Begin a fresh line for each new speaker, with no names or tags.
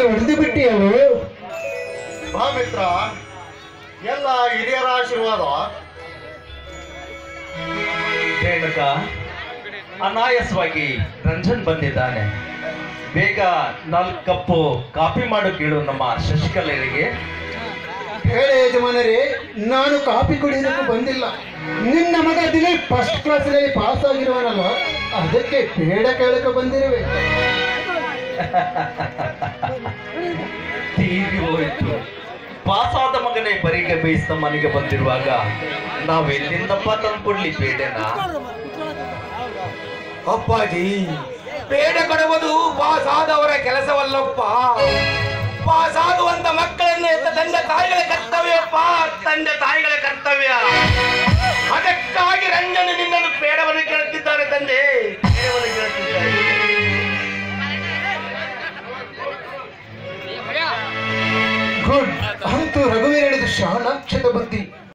ಹೊಡೆದು ಬಿಟ್ಟಿಯಳು
ಬಾ ಮಿತ್ರ ಎಲ್ಲ ಹಿರಿಯರ ಆಶೀರ್ವಾದ
ರೇಣುಕ ಅನಾಯಾಸವಾಗಿ ರಂಜನ್ ಬಂದಿದ್ದಾನೆ ಬೇಗ ನಾಲ್ಕು ಕಪ್ಪು ಕಾಫಿ ಮಾಡು ಕೇಳು ನಮ್ಮ ಶಶಿಕಲೆಯರಿಗೆ
ಹೇಳ ಯಜಮಾನರೇ ನಾನು ಕಾಫಿ ಕುಡಿಯೋದಕ್ಕೆ ಬಂದಿಲ್ಲ ನಿನ್ನ ಮಗ ದಿಲೀಪ್ ಫಸ್ಟ್ ಕ್ಲಾಸ್ನಲ್ಲಿ ಪಾಸ್ ಆಗಿರುವನಲ್ಲ ಅದಕ್ಕೆ ಬೇಡ ಕೇಳಕ್ಕೆ ಬಂದಿರುವೆ
ತೀರಿ ಹೋಯಿತು ಪಾಸಾದ ಮಗನೇ ಬರಿಗೆ ಬೇಯಿಸಿದ ಮನೆಗೆ ಬಂದಿರುವಾಗ ನಾವೆಲ್ಲಿಂದಪ್ಪ ತಂದ್ಕೊಡ್ಲಿ ಬೇಡನಾ
ಅಪ್ಪಾಜಿ ಬೇಡ ಕೊಡುವುದು ಪಾಸಾದವರ ಕೆಲಸವಲ್ಲಪ್ಪ ಪಾಸಾಗುವಂತ ಮಕ್ಕಳನ್ನು ಎತ್ತ ತಂದೆ ತಾಯಿಗಳ ಕರ್ತವ್ಯಪ್ಪ ತಂದೆ ತಾಯಿಗಳ ಕರ್ತವ್ಯ ಅದಕ್ಕಾಗಿ ರಂಜನ ನಿನ್ನನ್ನು ಬೇಡವನ್ನು ಕೇಳುತ್ತಿದ್ದಾರೆ ತಂದೆ ಬೇಡವನ್ನು ಕೇಳುತ್ತಿದ್ದಾರೆ
ಗುಡ್ ಅಂತೂ ರಘುವೀರ ಶಾಲಾಕ್ಷದ ಬುದ್ಧಿ